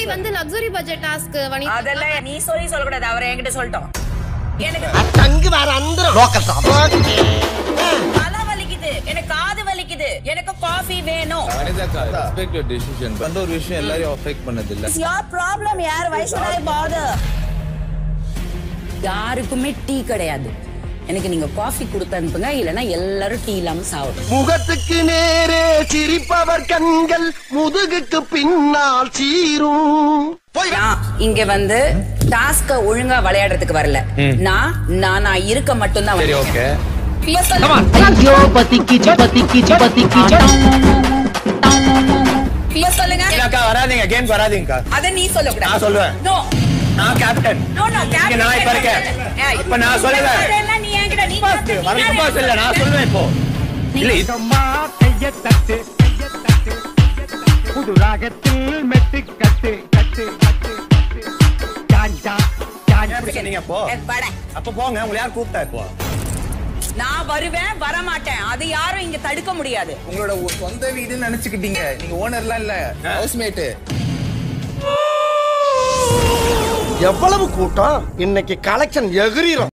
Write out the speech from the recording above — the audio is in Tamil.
வந்து லக்ஸுரி பட்ஜெட் டாஸ்க் வனி அதெல்லாம் நீ சொல்லி சொல்லக்கூடாது அவர் என்கிட்ட சொல்லிட்டோம் எனக்கு தங்கு வேற அந்தரம் லோக்கல் தலை வலிக்குது எனக்கு காது வலிக்குது எனக்கு காஃபி வேணும் அனிதாக்கா ரெஸ்பெக்ட் யுவர் டிசிஷன் அந்த ஒரு விஷயம் எல்லாரையும் அஃபெக்ட் பண்ணது இல்ல இட்ஸ் யோர் ப்ராப்ளம் யார் வை ஷுட் ஐ பாதர் யாருக்குமே டீ கிடையாது எனக்கு நீங்க காஃபி கொடுத்து அனுப்புங்க இல்லனா எல்லாரும் டீ இல்லாம சாப்பிடும் முகத்துக்கு நேரே சிரிப்பவர் கண்கள் முதுகுக்கு பின்னால் சீரும் நான் இங்க வந்து டாஸ்க ஒழுங்கா விளையாடுறதுக்கு வரல நான் நான் நான் இருக்க மட்டும்தான் சரி வந்தேன். ஓகே இப்ப சொல்லுங்க. இப்ப சொல்லுங்க அக்கா வராதீங்க கேம் வராதீங்கக்கா அத நீ சொல்லக்கூடாது நான் சொல்லுவேன். நோ நான் கேப்டன் நோ நோ இங்க நான் இப்ப இருக்கேன். இப்ப நான் சொல்லுவேன். அதெல்லாம் நீ என்கிட்ட நீ captain, நீ வரணும் யாரு? இல்ல நான் சொல்லுவேன் இப்போ இல்ல இது அம்மா கைய தட்டு கைய தட்டு புது ராகத்தில் மெட்டு கட்டு கட்டு கட்டு கட்டு சாஞ்சா சாஞ்சா நீங்க போ ஏ, வாடா. அப்ப போங்க உங்களை யார் கூப்பிட்டா இப்போ நான் வருவேன் வர மாட்டேன் அது யாரும் இங்க தடுக்க முடியாது உங்களோட ஒ- சொந்த வீடுன்னு நினைச்சுக்கிட்டீங்க நீங்க ஓனர்லாம் இல்ல ஹவுஸ்மேட் எவ்வளவு கூட்டம் இன்னைக்கு கலெக்ஷன் எகிரிரும்